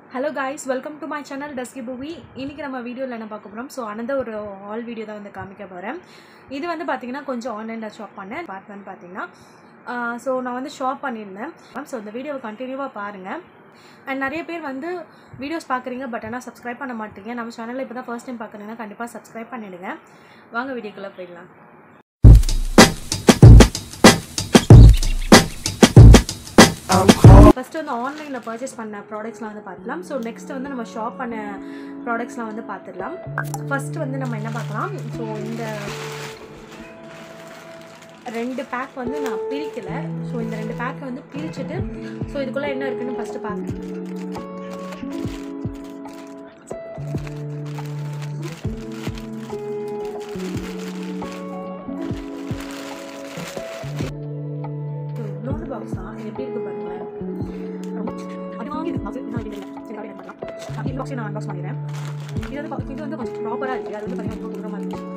hello guys welcome to my channel dusky Bhuvi இன்றைக்கி நம்ம வீடியோவில் என்ன பார்க்க போகிறோம் ஸோ அனந்த ஒரு ஆல் வீடியோ தான் வந்து காமிக்க போகிறேன் இது வந்து பார்த்திங்கன்னா கொஞ்சம் ஆன்லைனில் ஷாப் பண்ணேன் பார்ட் வந்து பார்த்திங்கன்னா ஸோ நான் வந்து ஷாப் பண்ணியிருந்தேன் ஸோ இந்த வீடியோவை கண்டினியூவாக பாருங்கள் அண்ட் நிறைய பேர் வந்து வீடியோஸ் பார்க்குறீங்க பட் ஆனால் சப்ஸ்கிரைப் பண்ண மாட்டீங்க நம்ம சேனலில் இப்போ தான் ஃபர்ஸ்ட் டைம் பார்க்குறீங்கன்னா கண்டிப்பாக சப்ஸ்கிரைப் பண்ணிவிடுங்க வாங்க வீடியோக்குள்ளே போயிடலாம் ஃபஸ்ட்டு வந்து ஆன்லைனில் பர்ச்சேஸ் பண்ண ப்ராடக்ட்ஸ்லாம் வந்து பார்த்துலாம் ஸோ நெக்ஸ்ட் வந்து நம்ம ஷாப் பண்ண ப்ராடக்ட்ஸ்லாம் வந்து பார்த்துடலாம் ஃபஸ்ட்டு வந்து நம்ம என்ன பார்க்கலாம் ஸோ இந்த ரெண்டு பேக் வந்து நான் பிரிக்கலை ஸோ இந்த ரெண்டு பேக்கை வந்து பிரிச்சுட்டு ஸோ இதுக்குள்ளே என்ன இருக்குன்னு ஃபஸ்ட்டு பார்க்குறேன் லோன் பாக்ஸ் தான் இது எப்படி இருக்கு பாருங்களேன் அது வாங்கி இது பாக்ஸ் நான் இல்லை சரி அப்படியே பண்ணலாம் இந்த பாக்ஸை நான் அன்பாக்ஸ் பண்ணிடுறேன் இது வந்து பா- இது வந்து கொஞ்சம் ப்ராப்பராக இருக்குது அது வந்து பார்த்தீங்கன்னா ரொம்ப தூரமாக இருந்துச்சு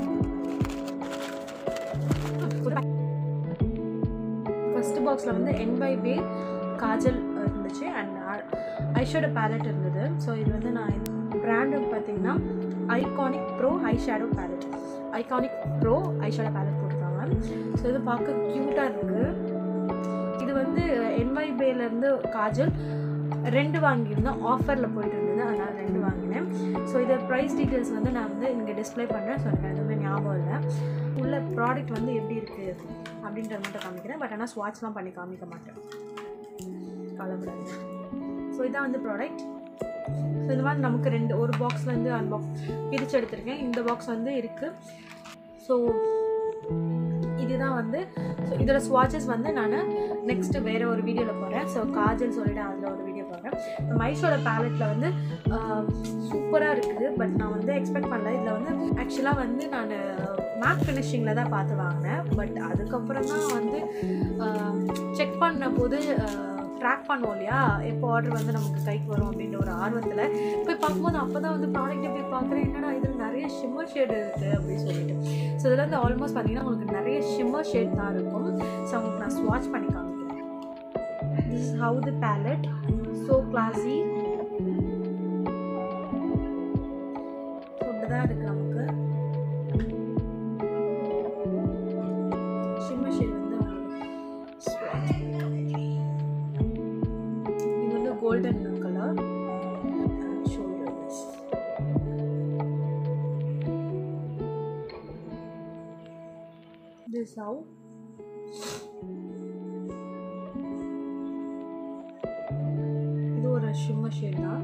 ஃபர்ஸ்ட் பாக்ஸில் வந்து என் பை வே காஜல் இருந்துச்சு அண்ட் ஐஷேடோ பேலட் இருந்தது ஸோ இது வந்து நான் பிராண்டு பார்த்தீங்கன்னா iconic pro eyeshadow palette iconic pro eyeshadow palette போட்டிருக்காங்க ஸோ இது பார்க்க க்யூட்டாக இருக்குது இது வந்து என்ஒய் பேலேருந்து காஜல் ரெண்டு வாங்கியிருந்தோம் ஆஃபரில் போயிட்டு இருந்தது அதனால் ரெண்டு வாங்கினேன் ஸோ இதை ப்ரைஸ் டீட்டெயில்ஸ் வந்து நான் வந்து இங்கே டிஸ்ப்ளே பண்ணுறேன் ஸோ எனக்கு எதுவுமே ஞாபகம் இல்லை உள்ள ப்ராடக்ட் வந்து எப்படி இருக்குது அப்படின்றத மட்டும் காமிக்கிறேன் பட் ஆனால் ஸ்வாட்ச்லாம் பண்ணி காமிக்க மாட்டேன் கலப்படாது ஸோ இதான் வந்து ப்ராடக்ட் ஸோ இந்த மாதிரி நமக்கு ரெண்டு ஒரு பாக்ஸில் வந்து அன்பாக்ஸ் பிரித்து எடுத்திருக்கேன் இந்த பாக்ஸ் வந்து இருக்குது ஸோ இதுதான் வந்து ஸோ இதோட ஸ்வாட்சஸ் வந்து நான் நெக்ஸ்ட்டு வேறு ஒரு வீடியோவில் போகிறேன் ஸோ காஜல் சொல்லிட்டு அதில் ஒரு வீடியோ போடுறேன் மைஷோட பேலட்டில் வந்து சூப்பராக இருக்குது பட் நான் வந்து எக்ஸ்பெக்ட் பண்ணல இதில் வந்து ஆக்சுவலாக வந்து நான் மேட் ஃபினிஷிங்கில் தான் பார்த்து வாங்கினேன் பட் அதுக்கப்புறம் தான் வந்து செக் பண்ண போது ட்ராக் பண்ணுவோம் இல்லையா எப்போ ஆர்டர் வந்து நமக்கு கைக்கு வரும் அப்படின்ற ஒரு ஆர்வத்தில் போய் பார்க்கும்போது அப்போ தான் வந்து ப்ராடக்ட்டை போய் பார்க்குறேன் என்னடா இதில் நிறைய ஷிம்மர் ஷேட் இருக்குது அப்படின்னு சொல்லிட்டு ஸோ இதில் வந்து ஆல்மோஸ்ட் பார்த்தீங்கன்னா உங்களுக்கு நிறைய ஷிம்மர் ஷேட் தான் இருக்கும் ஸோ உங்களுக்கு நான் ஸ்வாட்ச் பண்ணி காமிக்கிறேன் this is how the palette so classy so இப்படி தான் இருக்குது நமக்கு ஷிம்மர் ஷேட் வந்து ஸ்வாட்ச் பண்ணி காமிக்கிறேன் இது வந்து golden colour so this this how இது ஒரு ஷிம்மர் ஷேட் தான்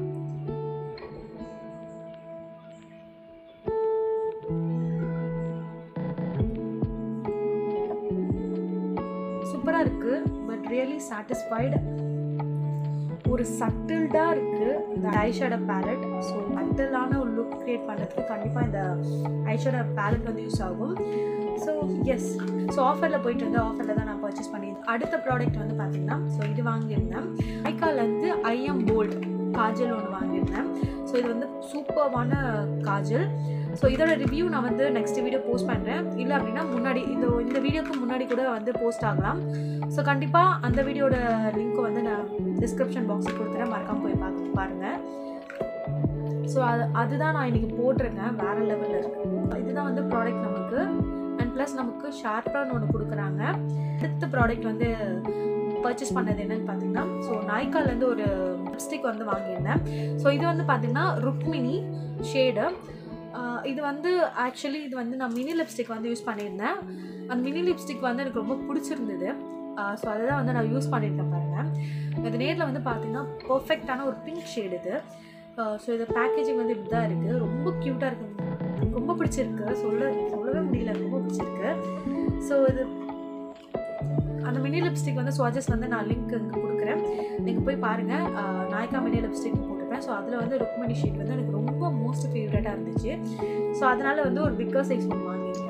சூப்பராக இருக்கு பட் ரியலி சாட்டிஸ்ஃபைடு ஒரு சட்டில்டாக இருக்குது இந்த ஐஷேடோ பேலட் ஸோ சட்டிலான ஒரு லுக் க்ரியேட் பண்ணுறதுக்கு கண்டிப்பாக இந்த ஐஷேடோ பேலட் வந்து யூஸ் ஆகும் ஸோ எஸ் ஸோ ஆஃபரில் போயிட்டு இருந்த ஆஃபரில் தான் நான் பர்ச்சேஸ் பண்ணியிருந்தேன் அடுத்த ப்ராடக்ட் வந்து பார்த்தீங்கன்னா ஸோ இது வாங்கியிருந்தேன் ஐக்காலேருந்து ஐஎம் போல்ட் காஜல் ஒன்று வாங்கியிருந்தேன் ஸோ இது வந்து சூப்பர்வான காஜல் ஸோ இதோட ரிவ்யூ நான் வந்து நெக்ஸ்ட் வீடியோ போஸ்ட் பண்ணுறேன் இல்லை அப்படின்னா முன்னாடி இந்த இந்த வீடியோக்கு முன்னாடி கூட வந்து போஸ்ட் ஆகலாம் ஸோ கண்டிப்பாக அந்த வீடியோட லிங்க்கை வந்து நான் டிஸ்கிரிப்ஷன் பாக்ஸில் கொடுத்துறேன் மறக்காமல் போய் பார்த்து பாருங்கள் ஸோ அது அதுதான் நான் இன்றைக்கி போட்டிருக்கேன் வேறு லெவலில் இருக்குது இதுதான் வந்து ப்ராடக்ட் நமக்கு அண்ட் ப்ளஸ் நமக்கு ஷார்ப்ரான் ஒன்று கொடுக்குறாங்க அடுத்த ப்ராடக்ட் வந்து பர்ச்சேஸ் பண்ணது என்னன்னு பார்த்தீங்கன்னா ஸோ நாய்க்கால்லேருந்து ஒரு லிப்ஸ்டிக் வந்து வாங்கியிருந்தேன் ஸோ இது வந்து பார்த்தீங்கன்னா ருக்மினி ஷேடு இது வந்து ஆக்சுவலி இது வந்து நான் மினி லிப்ஸ்டிக் வந்து யூஸ் பண்ணியிருந்தேன் அந்த மினி லிப்ஸ்டிக் வந்து எனக்கு ரொம்ப பிடிச்சிருந்தது ஸோ அதை தான் வந்து நான் யூஸ் பண்ணியிருக்கேன் பாருங்கள் இது நேரில் வந்து பார்த்தீங்கன்னா பர்ஃபெக்டான ஒரு பிங்க் ஷேடு இது ஸோ இது பேக்கேஜிங் வந்து இப்படி தான் இருக்குது ரொம்ப க்யூட்டாக இருக்குது ரொம்ப பிடிச்சிருக்கு சொல்ல சொல்லவே முடியல ரொம்ப பிடிச்சிருக்கு ஸோ இது அந்த மினி லிப்ஸ்டிக் வந்து ஸ்வாஜஸ் வந்து நான் லிங்க் இங்கே கொடுக்குறேன் நீங்கள் போய் பாருங்கள் நாய்க்கா மினி லிப்ஸ்டிக் போட்டிருப்பேன் ஸோ அதில் வந்து ருக்மணி ஷேட் வந்து எனக்கு ரொம்ப மோஸ்ட் ஃபேவரட்டாக இருந்துச்சு ஸோ அதனால் வந்து ஒரு பிக்கர் சைஸ் ஒன்று வாங்கியிருக்கேன்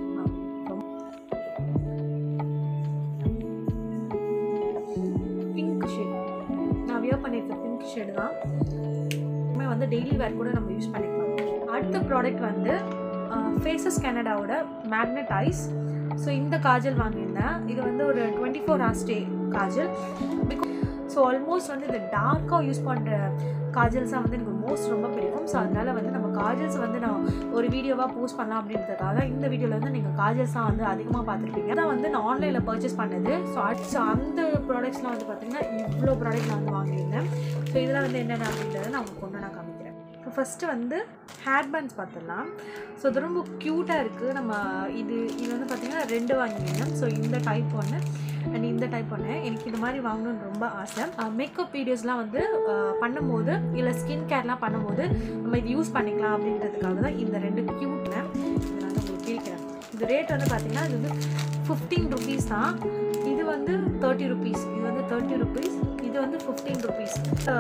பிங்க் ஷேட் நான் வியர் பண்ணியிருக்க பிங்க் ஷேடு தான் எப்பவுமே வந்து டெய்லி வேர் கூட நம்ம யூஸ் பண்ணிக்கலாம் அடுத்த ப்ராடக்ட் வந்து ஃபேஸஸ் கனடாவோட மேக்னெட் ஐஸ் ஸோ இந்த காஜல் வாங்கியிருந்தேன் இது வந்து ஒரு twenty four hours day kajal because so almost வந்து இந்த டார்க்காக யூஸ் பண்ணுற காஜல்ஸாக வந்து எனக்கு மோஸ்ட் ரொம்ப பிடிக்கும் ஸோ அதனால் வந்து நம்ம காஜல்ஸ் வந்து நான் ஒரு வீடியோவாக போஸ்ட் பண்ணலாம் அப்படின்றதுக்காக இந்த வீடியோவில் வந்து நீங்கள் காஜல்ஸாக வந்து அதிகமாக பார்த்துருப்பீங்க அதான் வந்து நான் ஆன்லைனில் பர்ச்சேஸ் பண்ணது ஸோ ஸோ அந்த ப்ராடக்ட்ஸ்லாம் வந்து பார்த்திங்கன்னா இவ்வளோ ப்ராடக்ட் நான் வந்து வாங்கியிருந்தேன் ஸோ இதெல்லாம் வந்து என்னென்ன அப்படின்றத நான் உங்களுக்கு ஒன்று நான் காமிக்கிறேன் இப்போ ஃபஸ்ட்டு வந்து ஹேர் பேண்ட்ஸ் பார்த்துடலாம் ஸோ இது ரொம்ப க்யூட்டாக இருக்குது நம்ம இது இது வந்து பார்த்திங்கன்னா ரெண்டு வாங்கியிருந்தேன் ஸோ இந்த டைப் ஒன்று அண்ட் இந்த டைப் ஒன்று எனக்கு இந்த மாதிரி வாங்கணும்னு ரொம்ப ஆசை மேக்கப் வீடியோஸ்லாம் வந்து அஹ், பண்ணும்போது இல்லை ஸ்கின் கேர்லாம் பண்ணும்போது நம்ம இது யூஸ் பண்ணிக்கலாம் அப்படின்றதுக்காக தான் இந்த ரெண்டு க்யூட்னு இதை நான் வந்து உங்களுக்கு பிரிக்கிறேன் இது ரேட் வந்து பார்த்திங்கன்னா இது வந்து ஃபிஃப்டீன் ருபீஸ் தான் இது வந்து தேர்ட்டி ருபீஸ் இது வந்து தேர்ட்டி ருபீஸ் இது வந்து ஃபிஃப்டீன் ருபீஸ்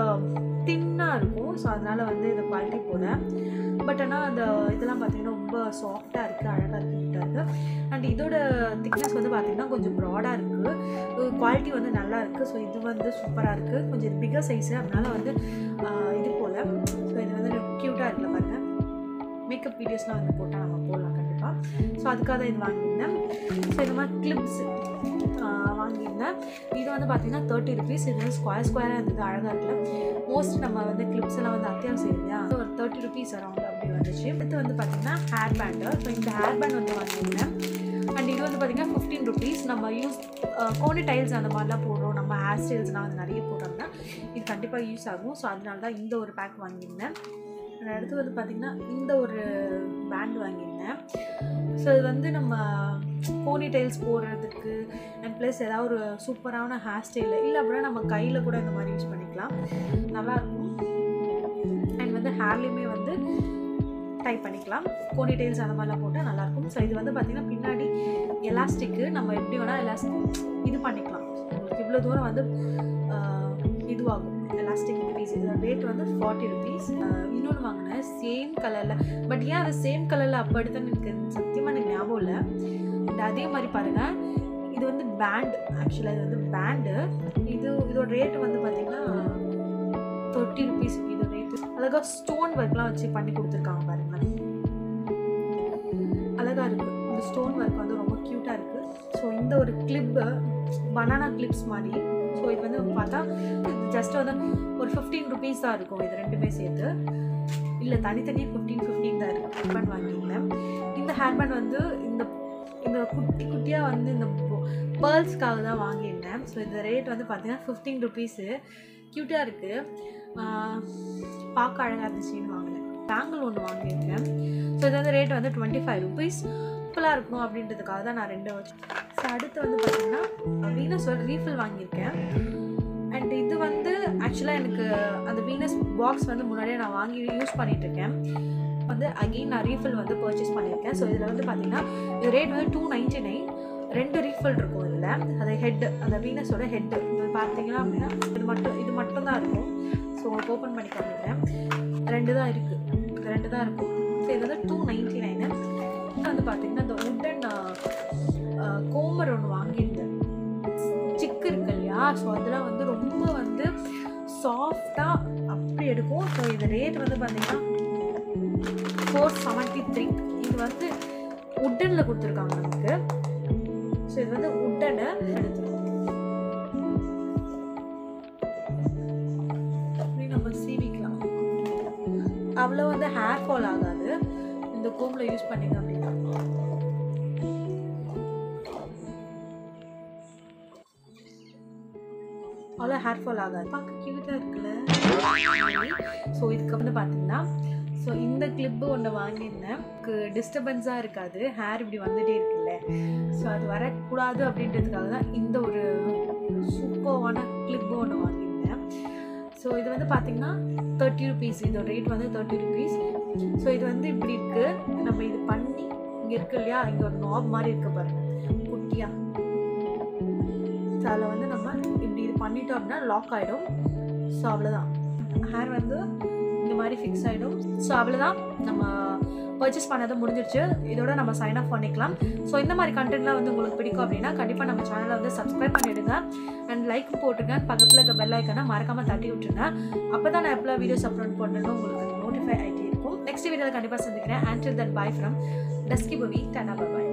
தின்னாக இருக்கும் ஸோ அதனால் வந்து இந்த குவாலிட்டி போல பட் ஆனால் அந்த இதெல்லாம் பார்த்தீங்கன்னா ரொம்ப சாஃப்டாக இருக்குது அழகாக இருக்குது இருக்குது அண்ட் இதோட திக்னஸ் வந்து பார்த்திங்கன்னா கொஞ்சம் ப்ராடாக இருக்குது குவாலிட்டி வந்து நல்லா இருக்குது ஸோ இது வந்து சூப்பராக இருக்குது கொஞ்சம் பிகர் சைஸு அதனால வந்து ஆஹ், இது போல் ஸோ இது வந்து க்யூட்டாக இருக்குல்ல பாருங்க மேக்கப் வீடியோஸ்லாம் வந்து போட்டால் நம்ம போடலாம் கண்டிப்பாக ஸோ அதுக்காக தான் இது வாங்கியிருந்தேன் ஸோ இந்த மாதிரி கிளிப்ஸ் வாங்கியிருந்தேன் இது வந்து பார்த்தீங்கன்னா தேர்ட்டி ருபீஸ் இது வந்து ஸ்கொயர் ஸ்கொயராக இருந்தது அழகாக இருக்குல்ல மோஸ்ட் நம்ம வந்து கிளிப்ஸ் எல்லாம் வந்து அத்தியாவசியம் இல்லையா So, ஒரு தேர்ட்டி ருபீஸ் அரௌண்ட் அப்படி வந்துச்சு அடுத்து வந்து பார்த்தீங்கன்னா ஹேர் பேண்டு ஸோ இந்த ஹேர் பேண்ட் வந்து வாங்கியிருந்தேன் அண்ட் இது வந்து பார்த்தீங்கன்னா ஃபிஃப்டீன் ருபீஸ் நம்ம யூஸ் கோனி டைல்ஸ் அந்த மாதிரிலாம் போடுறோம் நம்ம ஹேர் ஸ்டைல்ஸ்லாம் வந்து நிறைய போடுறோம்னா இது கண்டிப்பாக யூஸ் ஆகும் ஸோ அதனால தான் இந்த ஒரு பேக் வாங்கியிருந்தேன் And அடுத்து வந்து பார்த்திங்கன்னா இந்த ஒரு பேண்ட் வாங்கியிருந்தேன் ஸோ இது வந்து நம்ம கோனி டைல்ஸ் போடுறதுக்கு அண்ட் ப்ளஸ் ஏதாவது ஒரு சூப்பரான ஹேர் ஸ்டைலு இல்லை அப்படின்னா நம்ம கையில் கூட இந்த மாதிரி யூஸ் பண்ணிக்கலாம் நல்லாயிருக்கும் அண்ட் வந்து ஹேர்லேயுமே வந்து டைப் பண்ணிக்கலாம் கோனி டைல்ஸ் அந்த மாதிரிலாம் போட்டால் நல்லாயிருக்கும் ஸோ இது வந்து பார்த்திங்கன்னா பின்னாடி எலாஸ்டிக்கு நம்ம எப்படி வேணால் எலாஸ்டிக் இது பண்ணிக்கலாம் உங்களுக்கு இவ்வளோ தூரம் வந்து ஆஹ், இதுவாகும் எலாஸ்டிக் பீஸ் இதோட ரேட் வந்து ஃபார்ட்டி ருபீஸ் இன்னொன்று வாங்கினேன் சேம் கலரில் பட் ஏன் அது சேம் கலரில் அப்போ எடுத்தேன்னு எனக்கு சத்தியமாக எனக்கு ஞாபகம் இல்லை அண்ட் அதே மாதிரி பாருங்கள் இது வந்து பேண்ட் ஆக்சுவலாக இது வந்து பேண்டு இது இதோட ரேட் வந்து பார்த்திங்கன்னா தேர்ட்டி ருபீஸ் இது ரேட்டு அழகாக ஸ்டோன் ஒர்க்லாம் வச்சு பண்ணி கொடுத்துருக்காங்க பாருங்களேன் அழகாக இருக்குது இந்த ஸ்டோன் ஒர்க் வந்து ரொம்ப க்யூட்டாக இருக்குது ஸோ இந்த ஒரு கிளிப்பு பனானா கிளிப்ஸ் மாதிரி ஸோ இது வந்து பார்த்தா ஜஸ்ட் வந்து ஒரு ஃபிஃப்டீன் ருபீஸ் தான் இருக்கும் இது ரெண்டுமே சேர்த்து இல்லை தனித்தனியாக ஃபிஃப்டீன் ஃபிஃப்டீன் தான் இருக்குது ஹேர் பேண்ட் வாங்கியிருந்தேன் இந்த ஹேர் பேண்ட் வந்து இந்த இந்த குட்டி குட்டியாக வந்து இந்த பேர்ல்ஸ்க்காக தான் வாங்கியிருந்தேன் ஸோ இந்த ரேட் வந்து பார்த்தீங்கன்னா ஃபிஃப்டீன் ருபீஸு க்யூட்டாக இருக்குது பார்க்க அழகாக இருந்துச்சுன்னு வாங்கினேன் பேங்கிள் ஒன்று வாங்கியிருக்கேன் ஸோ இது வந்து ரேட் வந்து டுவெண்ட்டி ஃபைவ் ருபீஸ் சிம்பிளாக இருக்கணும் அப்படின்றதுக்காக தான் நான் ரெண்டு வச்சு ஸோ அடுத்து வந்து பார்த்தீங்கன்னா வீனஸ் ஒரு ரீஃபில் வாங்கியிருக்கேன் அண்ட் இது வந்து ஆக்சுவலாக எனக்கு அந்த வீனஸ் பாக்ஸ் வந்து முன்னாடியே நான் வாங்கி யூஸ் பண்ணிட்டு இருக்கேன் வந்து அகெயின் நான் ரீஃபில் வந்து பர்ச்சேஸ் பண்ணியிருக்கேன் ஸோ இதில் வந்து பார்த்தீங்கன்னா இது ரேட் வந்து டூ நைன்ட்டி நைன் ரெண்டு ரீஃபில் இருக்கும் இதில் அது ஹெட் அந்த வீனஸோட ஹெட்டு இது பார்த்தீங்கன்னா அப்படின்னா இது மட்டும் இது மட்டும் தான் இருக்கும் ஸோ ஓப்பன் பண்ணி காமிக்கிறேன் ரெண்டு தான் இருக்குது இது ரெண்டு தான் இருக்கும் ஸோ இது வந்து டூ நைன்ட்டி நைனு வந்து பார்த்தீங்கன்னா இந்த உட்டன் கோமர் ஒன்று வாங்கியிருந்தேன் சிக்கு இருக்கு இல்லையா ஸோ அதெல்லாம் வந்து ரொம்ப வந்து சாஃப்டாக அப்படி எடுக்கும் ஸோ இது ரேட் வந்து பார்த்தீங்கன்னா ஃபோர் செவன்ட்டி த்ரீ இது வந்து உட்டனில் கொடுத்துருக்காங்க நமக்கு ஸோ இது வந்து உட்டனை எடுத்துருக்கோம் அப்படி நம்ம சீவிக்கலாம் அவ்வளோ வந்து ஹேர் ஃபால் ஆகாது இந்த கோமில் யூஸ் பண்ணீங்க அப்படின்னா அவ்வளோ ஹேர் ஃபால் ஆகாது பார்க்க க்யூட்டாக இருக்குல்ல ஸோ இதுக்கு வந்து பார்த்தீங்கன்னா ஸோ இந்த கிளிப்பு ஒன்று வாங்கியிருந்தேன் எனக்கு டிஸ்டர்பன்ஸாக இருக்காது ஹேர் இப்படி வந்துட்டே இருக்குல்ல ஸோ அது வரக்கூடாது அப்படின்றதுக்காக தான் இந்த ஒரு சூப்பர்வான கிளிப்பு ஒன்று வாங்கியிருந்தேன் ஸோ இது வந்து பார்த்தீங்கன்னா தேர்ட்டி ருபீஸ் இதோட ரேட் வந்து தேர்ட்டி ருபீஸ் ஸோ இது வந்து இப்படி இருக்குது நம்ம இது பண்ணி இங்கே இருக்கு இல்லையா இங்கே ஒரு நாப் மாதிரி இருக்கு பாருங்க குட்டியாக ஸோ அதில் வந்து நம்ம இப்படி இது பண்ணிட்டோம் அப்படின்னா லாக் ஆகிடும் ஸோ அவ்வளோதான் ஹேர் வந்து இந்த மாதிரி ஃபிக்ஸ் ஆகிடும் ஸோ அவ்வளோதான் நம்ம பர்ச்சேஸ் பண்ணது முடிஞ்சிருச்சு இதோட நம்ம சைன் ஆஃப் பண்ணிக்கலாம் ஸோ இந்த மாதிரி கண்டென்ட்லாம் வந்து உங்களுக்கு பிடிக்கும் அப்படின்னா கண்டிப்பாக நம்ம சேனலை வந்து சப்ஸ்கிரைப் பண்ணிவிடுங்க அண்ட் லைக் போட்டுருங்க பக்கத்தில் இருக்க பெல் ஐக்கனை மறக்காமல் தட்டி விட்டுருங்க அப்போ தான் நான் எப்போ வீடியோஸ் அப்லோட் பண்ணணும் உங்களுக்கு நோட்டிஃபை ஆகிட்டே இருக்கும் நெக்ஸ்ட் வீடியோவில் கண்டிப்பாக சந்திக்கிறேன் until that bye from dusky Pavi tata bye